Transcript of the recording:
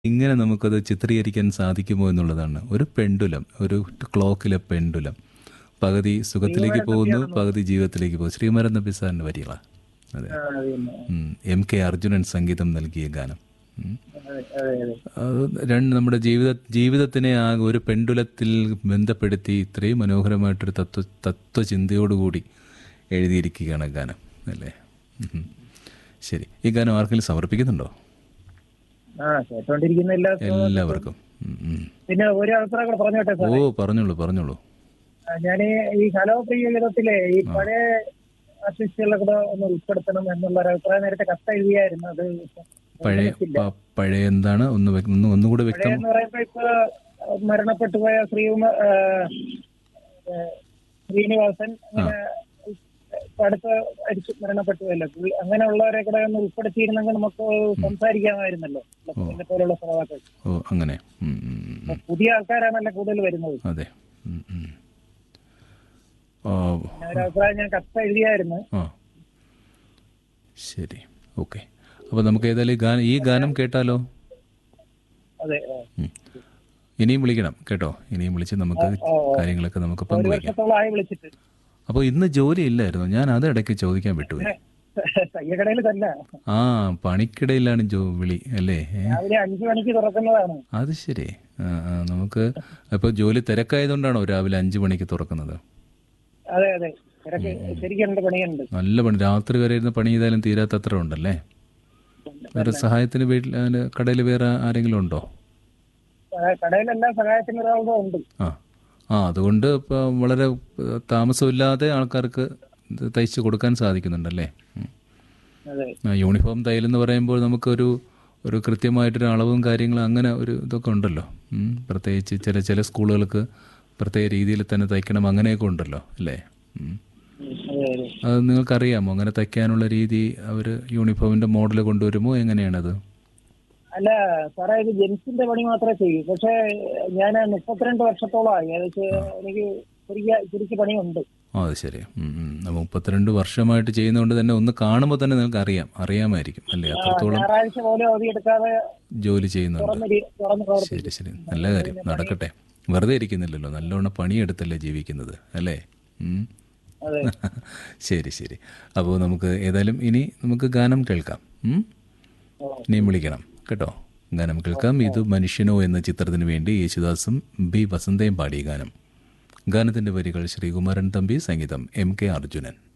ഇങ്ങനെ നമുക്കത് ചിത്രീകരിക്കാൻ സാധിക്കുമോ എന്നുള്ളതാണ് ഒരു പെണ്ടുലം ഒരു ക്ലോക്കിലെ പെണ്ടുലം പകുതി സുഖത്തിലേക്ക് പോകുന്നു പകുതി ജീവിതത്തിലേക്ക് പോകുന്നു ശ്രീമരൻ നബി സാറിൻ്റെ വരികളാണ് അതെ ആ, അത് തന്നെ. ഉം. എം കെ അർജുനൻ സംഗീതം നൽകിയ ഗാനം ഉം. അതെ അതെ അതെ അത് രണ്ട് നമ്മുടെ ജീവിത ജീവിതത്തിനെ ആ ഒരു പെണ്ടുലത്തിൽ ബന്ധപ്പെടുത്തി ഇത്രയും മനോഹരമായിട്ടൊരു തത്വ തത്വചിന്തയോടുകൂടി എഴുതിയിരിക്കുകയാണ് ഗാനം അല്ലേ ഉം. ശരി ഈ ഗാനം ആർക്കെങ്കിലും സമർപ്പിക്കുന്നുണ്ടോ ആ കേട്ടോണ്ടിരിക്കുന്ന എല്ലാ എല്ലാവർക്കും ഉം, ഉം. പിന്നെ ഒരു അഭിപ്രായം കൂടെ പറഞ്ഞോട്ടെ സാർ ഓ പറഞ്ഞോളൂ പറഞ്ഞോളൂ ഞാൻ ഈ കലോപ്രിയ ഗീതത്തിലെ ഈ പഴയ ആർട്ടിസ്റ്റുകളെ കൂടെ ഒന്ന് ഉൾപ്പെടുത്തണം എന്നുള്ള ഒരു അഭിപ്രായം നേരത്തെ കത്ത് എഴുതിയായിരുന്നു അത് പഴയ പ- പഴയ എന്താണ് ഒന്ന് വ്യ- ഒന്ന് ഒന്നുകൂടെ വ്യക്തം പഴയെന്ന് പറയുമ്പോ ഇപ്പൊ മരണപ്പെട്ടു പോയ ശ്രീകുമ ആ, ആ, ശ്രീനിവാസൻ അങ്ങനെ ഇപ്പൊ അടുത്ത അടിച്ച് മരണപ്പെട്ടു പോയല്ലോ പുള്ളി- അങ്ങനെയുള്ളവരെ കൂടെ ഒന്ന് ഉൾപ്പെടുത്തിയിരുന്നെങ്കിൽ നമുക്ക് സംസാരിക്കാമായിരുന്നല്ലോ എന്നെ പോലുള്ള സഭാക്കൾ ഓ അങ്ങനെ ഉം, ഉം, ഉം, ഉം. പുതിയ ആൾക്കാരാണല്ലോ കൂടുതൽ വരുന്നത് അതെ ഉം, ഉം. ഓ പിന്നെ ഒരു അഭിപ്രായം ഞാൻ കത്ത് എഴുതിയായിരുന്നു ആ ശരി ഓക്കെ അപ്പോൾ നമുക്ക് ഏതായാലും ഈ ഗാനം ഈ ഗാനം കേട്ടാലോ അതെ ആ. ഉം. ഇനിയും വിളിക്കണം കേട്ടോ ഇനിയും വിളിച്ച് നമുക്ക് കാര്യങ്ങളൊക്കെ നമുക്ക് ഒരു പങ്കുവയ്ക്കാം വർഷത്തോളമായി വിളിച്ചിട്ട് അപ്പോൾ ഇന്ന് ജോലി ഇല്ലായിരുന്നു ഞാൻ അത് ഇടയ്ക്ക് ചോദിക്കാൻ വിട്ടുപോയി തയ്യക്കടയിൽ തന്നെ ആ പണിക്കിടയിലാണ് ജോ വിളി അല്ലേ ഏ? രാവിലെ അഞ്ചു മണിക്ക് തുറക്കുന്നതാണ് അത് ശരി ആ, ആ, നമുക്ക് അപ്പോൾ ജോലി തിരക്കായതുകൊണ്ടാണോ രാവിലെ അഞ്ച് മണിക്ക് തുറക്കുന്നത് അതെ അതെ തിരക്ക് ശരിക്കും എന്റെ പണിയുണ്ട് നല്ല പണി രാത്രി വരെ ഇരുന്ന് പണി ചെയ്താലും തീരാത്തത്ര ഉണ്ടല്ലേ വേറെ സഹായത്തിന് വീട്ടിൽ കടയിൽ വേറെ ആരെങ്കിലും ഉണ്ടോ ആ, കടയിലെല്ലാം സഹായത്തിന് ഒരാളുടെ ഉണ്ട് ആ ആ അതുകൊണ്ട് ഇപ്പോൾ വളരെ ഏഹ്, താമസമില്ലാതെ ആൾക്കാർക്ക് ഇത് തയ്ച്ച് കൊടുക്കാൻ സാധിക്കുന്നുണ്ടല്ലേ ഉം. അതെ ആ, യൂണിഫോം തയ്യലെന്ന് പറയുമ്പോൾ നമുക്കൊരു ഒരു കൃത്യമായിട്ടൊരു അളവും കാര്യങ്ങളും അങ്ങനെ ഒരു ഇതൊക്കെ ഉണ്ടല്ലോ ഉം. പ്രത്യേകിച്ച് ചില ചില സ്കൂളുകൾക്ക് പ്രത്യേക രീതിയിൽ തന്നെ തയ്ക്കണം അങ്ങനെയൊക്കെ ഉണ്ടല്ലോ അല്ലേ ഉം. അതെ അതെ അത് നിങ്ങൾക്കറിയാമോ അങ്ങനെ തയ്ക്കാനുള്ള രീതി അവർ യൂണിഫോമിൻ്റെ മോഡൽ കൊണ്ടുവരുമോ എങ്ങനെയാണത് അല്ല സാറേ ഇത് ജെൻസിന്റെ പണി മാത്രമേ ചെയ്യൂ പക്ഷേ ഞാൻ മുപ്പത്തിരണ്ട് വർഷത്തോളമായി ഏകദേശം എനിക്ക് ശരിക്കും ശരിക്കും പണിയുണ്ട് ആ അത് ശരി ഉം, ഉം. അപ്പോൾ മുപ്പത്തിരണ്ട് വർഷമായിട്ട് ചെയ്യുന്നതുകൊണ്ട് തന്നെ ഒന്ന് കാണുമ്പോൾ തന്നെ നിങ്ങൾക്ക് അറിയാം അറിയാമായിരിക്കും അല്ലേ അത്രത്തോളം ഞായറാഴ്ച പോലും അവധി എടുക്കാതെ ജോലി ചെയ്യുന്നുണ്ട് തുറന്ന് ഇരി- തുറന്ന് പ്രവർത്തിക്കും ശരി ശരി നല്ല കാര്യം നടക്കട്ടെ വെറുതെ ഇരിക്കുന്നില്ലല്ലോ നല്ലോണം പണിയെടുത്തല്ലേ ജീവിക്കുന്നത് അല്ലേ ഉം. അതെ ശരി ശരി അപ്പോൾ നമുക്ക് ഏതായാലും ഇനി നമുക്ക് ഗാനം കേൾക്കാം ഉം? ഇനിയും വിളിക്കണം കേട്ടോ ഗാനം കേൾക്കാം ഇത് മനുഷ്യനോ എന്ന ചിത്രത്തിന് വേണ്ടി യേശുദാസും ബി വസന്തയും പാടിയ ഗാനം ഗാനത്തിന്റെ വരികൾ ശ്രീകുമാരൻ തമ്പി സംഗീതം എം കെ അർജുനൻ